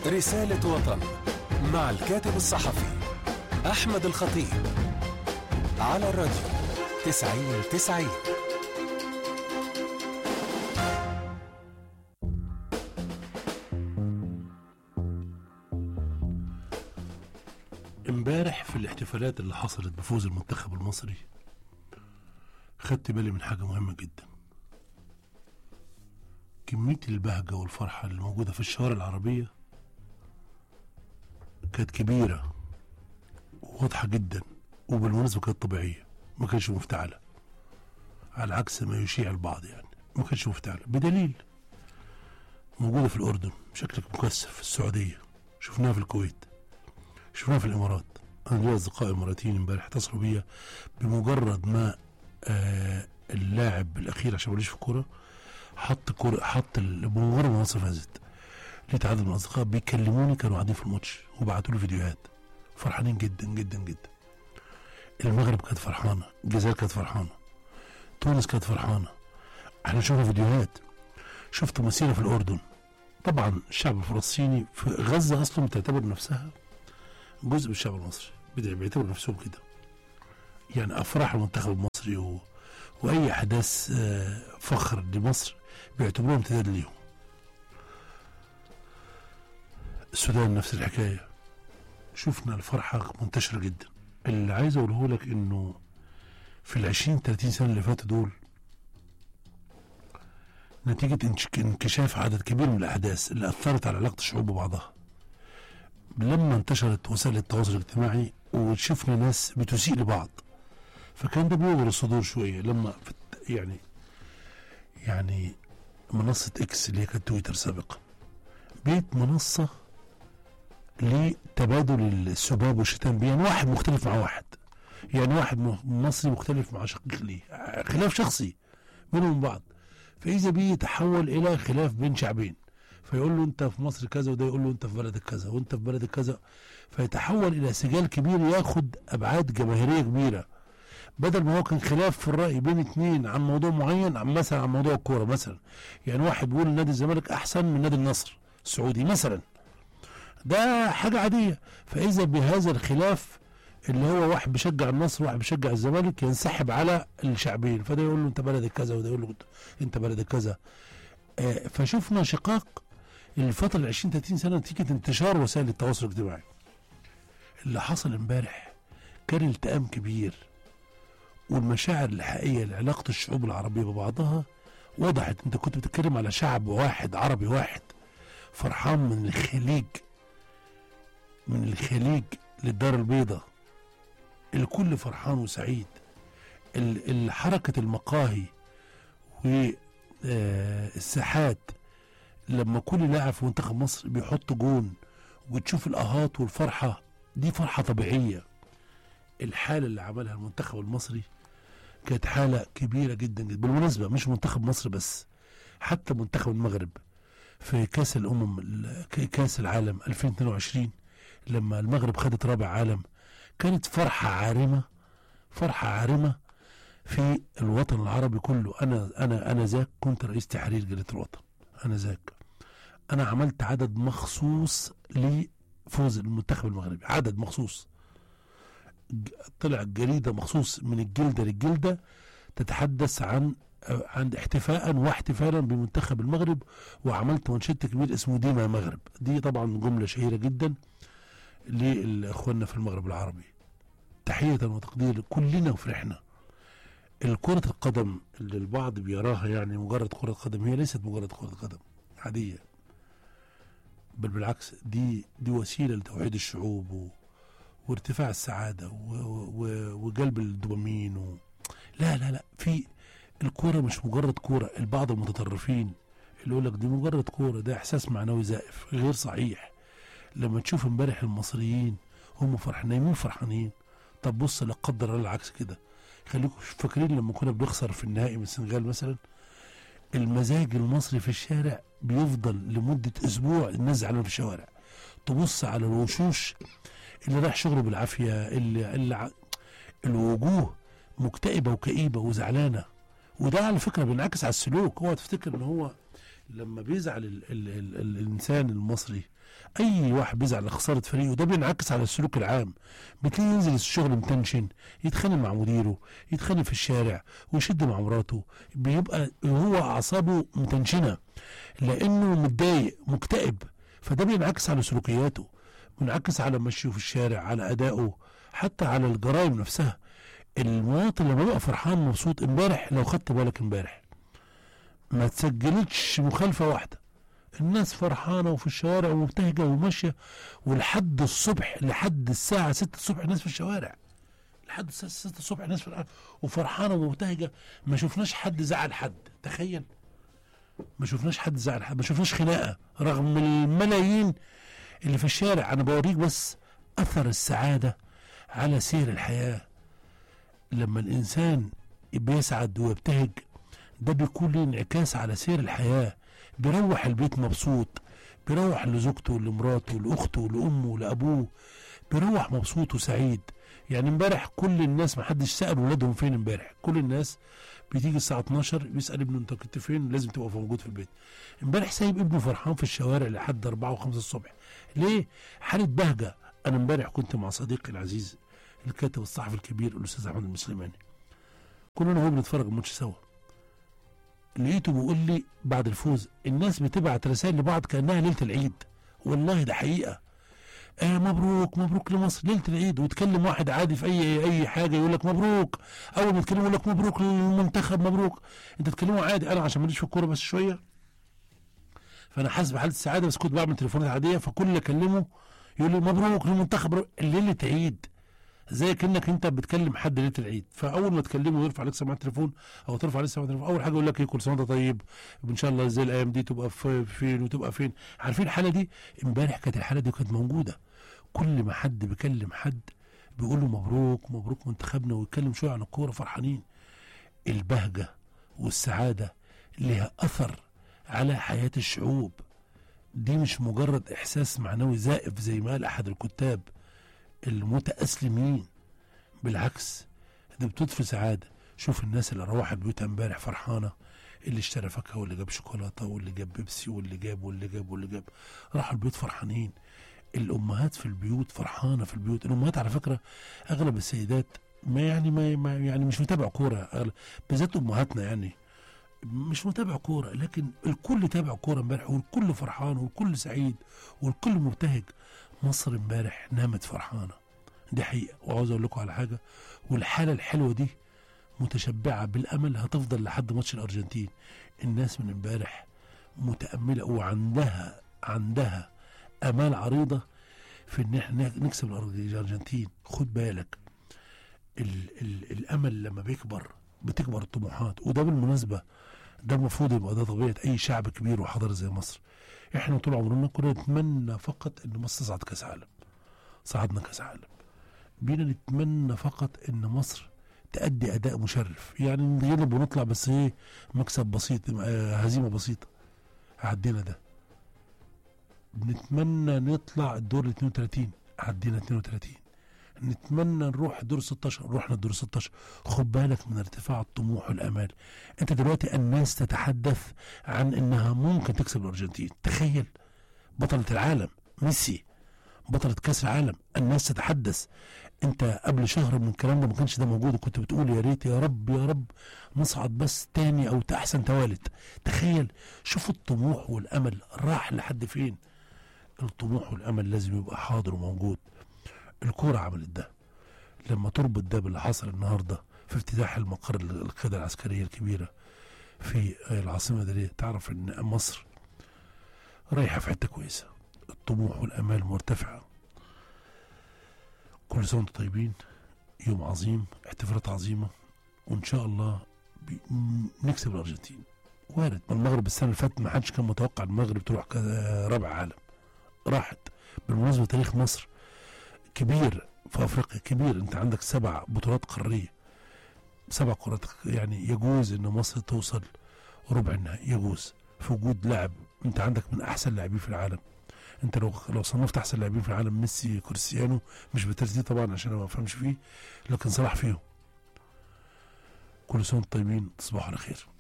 رسالة وطن مع الكاتب الصحفي أحمد الخطيب على الراديو تسعين تسعين امبارح في الاحتفالات اللي حصلت بفوز المنتخب المصري خدت بالي من حاجة مهمة جدا كمية البهجة والفرحة اللي موجودة في الشوارع العربية كانت كبيرة وواضحة جدا وبالمناسبة كانت طبيعية ما كانش مفتعلة على عكس ما يشيع البعض يعني ما كانش مفتعلة بدليل موجودة في الأردن بشكل مكثف في السعودية شفناها في الكويت شفناها في الامارات انا ليا اصدقاء اماراتيين امبارح اتصلوا بيا بمجرد ما آه اللاعب الاخير عشان ماليش في الكوره حط كوره حط ال- بمجرد ما مصر فازت لقيت عدد من الاصدقاء بيكلموني كانوا قاعدين في الماتش وبعتوا لي فيديوهات فرحانين جدا جدا جدا المغرب كانت فرحانه الجزائر كانت فرحانه تونس كانت فرحانه احنا شفنا فيديوهات شفت مسيره في الاردن طبعا الشعب الفلسطيني في غزه اصلا بتعتبر نفسها جزء من الشعب المصري بيدع- بيعتبروا نفسهم كده يعني افراح المنتخب المصري و... واي احداث آه، فخر لمصر بيعتبروها امتداد ليهم السودان نفس الحكايه شفنا الفرحه منتشره جدا اللي عايز اقوله لك انه في العشرين 30 سنه اللي فاتوا دول نتيجة انش- انكشاف عدد كبير من الأحداث اللي أثرت على علاقة الشعوب ببعضها لما انتشرت وسائل التواصل الاجتماعي وشفنا ناس بتسيء لبعض فكان ده بيوغر الصدور شويه لما في الت- يعني يعني منصه اكس اللي هي كانت تويتر سابقا بقت منصه لتبادل السباب والشتام بيه يعني واحد مختلف مع واحد يعني واحد م- مصري مختلف مع شقيق ليه خلاف شخصي بينهم وبين بعض فاذا بيه يتحول الى خلاف بين شعبين فيقول له انت في مصر كذا وده يقول له انت في بلدك كذا وانت في بلدك كذا فيتحول الى سجال كبير ياخد ابعاد جماهيريه كبيره بدل ما هو كان خلاف في الراي بين اتنين عن موضوع معين عن مثلا عن موضوع الكوره مثلا يعني واحد بيقول نادي الزمالك احسن من نادي النصر السعودي مثلا ده حاجه عاديه فاذا بهذا الخلاف اللي هو واحد بيشجع النصر وواحد بيشجع الزمالك ينسحب على الشعبين فده يقول له انت بلدك كذا وده يقول له انت بلدك كذا آه، فشفنا شقاق الفترة ال 20 30 سنة نتيجة انتشار وسائل التواصل الاجتماعي. اللي حصل امبارح كان التئام كبير والمشاعر الحقيقية لعلاقة الشعوب العربية ببعضها وضحت انت كنت بتتكلم على شعب واحد عربي واحد فرحان من الخليج من الخليج للدار البيضاء الكل فرحان وسعيد ال- ال- حركة المقاهي والساحات لما كل لاعب في منتخب مصر بيحط جون وتشوف الاهات والفرحه دي فرحه طبيعيه الحاله اللي عملها المنتخب المصري كانت حاله كبيره جدا جدا بالمناسبه مش منتخب مصر بس حتى منتخب المغرب في كاس الامم ال- ك- كاس العالم 2022 لما المغرب خدت رابع عالم كانت فرحه عارمه فرحه عارمه في الوطن العربي كله انا انا انا ذاك كنت رئيس تحرير جريده الوطن انا ذاك انا عملت عدد مخصوص لفوز المنتخب المغربي عدد مخصوص ج- طلع جريده مخصوص من الجلده للجلده تتحدث عن آه، عن احتفاء واحتفالا بمنتخب المغرب وعملت منشد كبير اسمه ديما يا مغرب دي طبعا جمله شهيره جدا لاخواننا في المغرب العربي تحيه وتقدير كلنا فرحنا الكرة القدم اللي البعض بيراها يعني مجرد كرة قدم هي ليست مجرد كرة قدم عادية بل بالعكس دي دي وسيلة لتوحيد الشعوب و... وارتفاع السعادة و... و... وجلب الدوبامين و... لا لا لا في الكورة مش مجرد كورة البعض المتطرفين اللي يقول لك دي مجرد كورة ده إحساس معنوي زائف غير صحيح لما تشوف امبارح المصريين هم فرحانين مين فرحانين طب بص لا قدر الله العكس كده خليكم فاكرين لما كنا بنخسر في النهائي من السنغال مثلا المزاج المصري في الشارع بيفضل لمدة أسبوع الناس زعلانة في الشوارع تبص على الوشوش اللي رايح شغله بالعافية اللي, اللي ع- الوجوه مكتئبة وكئيبة وزعلانة وده على فكرة بينعكس على السلوك هو تفتكر ان هو لما بيزعل ال ال ال ال الانسان المصري اي واحد بيزعل على خساره فريقه ده بينعكس على السلوك العام بتلاقيه ينزل الشغل متنشن يتخانق مع مديره يتخانق في الشارع ويشد مع مراته بيبقى هو اعصابه متنشنه لانه متضايق مكتئب فده بينعكس على سلوكياته بينعكس على مشيه في الشارع على ادائه حتى على الجرائم نفسها المواطن لما بيبقى فرحان مبسوط امبارح لو خدت بالك امبارح ما تسجلتش مخالفه واحده الناس فرحانه وفي الشوارع ومبتهجه وماشيه ولحد الصبح لحد الساعه 6 الصبح الناس في الشوارع لحد الساعه 6 الصبح الناس في الع- وفرحانه ومبتهجه ما شفناش حد زعل حد تخيل ما شفناش حد زعل حد ما شفناش خناقه رغم الملايين اللي في الشارع انا بوريك بس اثر السعاده على سير الحياه لما الانسان بيسعد ويبتهج ده بيكون له انعكاس على سير الحياه بيروح البيت مبسوط بيروح لزوجته لمراته لاخته لامه لابوه بيروح مبسوط وسعيد يعني امبارح كل الناس ما حدش سال ولادهم فين امبارح كل الناس بتيجي الساعه 12 بيسال ابنه انت كنت فين لازم تبقى موجود في البيت امبارح سايب ابنه فرحان في الشوارع لحد 4 و5 الصبح ليه حاله بهجه انا امبارح كنت مع صديقي العزيز الكاتب الصحفي الكبير الاستاذ احمد المسلماني كنا انا وهو بنتفرج الماتش سوا لقيته بيقول لي بعد الفوز الناس بتبعت رسائل لبعض كانها ليله العيد والله ده حقيقه آه مبروك مبروك لمصر ليله العيد ويتكلم واحد عادي في اي اي حاجه يقول لك مبروك اول ما يتكلم يقول لك مبروك للمنتخب مبروك انت تكلمه عادي انا عشان ماليش في الكوره بس شويه فانا حاسس بحاله السعاده بس كنت بعمل تليفونات عاديه فكل اللي اكلمه يقول لي مبروك للمنتخب مبروك. ليله عيد زي كانك انت بتكلم حد ليله العيد فاول ما تكلمه ويرفع عليك سماعه التليفون او ترفع عليه سماعه التليفون اول حاجه يقول لك ايه كل سنه وانت طيب وان شاء الله زي الايام دي تبقى في فين وتبقى فين عارفين الحاله دي امبارح كانت الحاله دي كانت موجوده كل ما حد بيكلم حد بيقول له مبروك مبروك منتخبنا ويتكلم شويه عن الكوره فرحانين البهجه والسعاده لها اثر على حياه الشعوب دي مش مجرد احساس معنوي زائف زي ما قال احد الكتاب المتأسلمين بالعكس دي بتضفي سعادة شوف الناس اللي روحت بيوتها امبارح فرحانة اللي اشترى فاكهة واللي جاب شوكولاتة واللي جاب بيبسي واللي جاب واللي جاب واللي جاب راحوا البيوت فرحانين الأمهات في البيوت فرحانة في البيوت الأمهات على فكرة أغلب السيدات ما يعني ما, ما يعني مش متابع كورة أغلب بالذات أمهاتنا يعني مش متابع كورة لكن الكل تابع كورة امبارح والكل فرحان والكل سعيد والكل مبتهج مصر امبارح نامت فرحانة دي حقيقة وعاوز اقول لكم على حاجة والحالة الحلوة دي متشبعة بالامل هتفضل لحد ماتش الارجنتين الناس من امبارح متأملة وعندها عندها امال عريضة في ان احنا نكسب الارجنتين خد بالك ال ال الامل لما بيكبر بتكبر الطموحات وده بالمناسبة ده المفروض يبقى ده طبيعة أي شعب كبير وحضاري زي مصر احنا طول عمرنا كنا نتمنى فقط ان مصر تصعد كاس عالم صعدنا كاس عالم بينا نتمنى فقط ان مصر تأدي أداء مشرف يعني نغلب ونطلع بس ايه مكسب بسيط آه، هزيمة بسيطة عدينا ده نتمنى نطلع الدور ال 32 عدينا 32 نتمنى نروح دور 16 رحنا الدور 16 خد بالك من ارتفاع الطموح والامال انت دلوقتي الناس تتحدث عن انها ممكن تكسب الارجنتين تخيل بطلة العالم ميسي بطلة كاس العالم الناس تتحدث انت قبل شهر من الكلام ده ما كانش ده موجود وكنت بتقول يا ريت يا رب يا رب نصعد بس تاني او احسن توالت تخيل شوف الطموح والامل راح لحد فين الطموح والامل لازم يبقى حاضر وموجود الكوره عملت ده لما تربط ده باللي حصل النهارده في افتتاح المقر القياده العسكريه الكبيره في العاصمه الاداريه تعرف ان مصر رايحه في حته كويسه الطموح والامال مرتفعه كل سنه وانتم طيبين يوم عظيم احتفالات عظيمه وان شاء الله بي- م- نكسب الارجنتين وارد ما المغرب السنه اللي فاتت ما حدش كان متوقع المغرب تروح كذا رابع عالم راحت بالمناسبه تاريخ مصر كبير في افريقيا كبير انت عندك سبع بطولات قاريه سبع كرات يعني يجوز ان مصر توصل ربع النهائي يجوز في وجود لاعب انت عندك من احسن لاعبين في العالم انت لو لو صنفت احسن لاعبين في العالم ميسي كريستيانو مش بالترتيب طبعا عشان انا ما بفهمش فيه لكن صلاح فيهم كل سنه وانتم طيبين تصبحوا على خير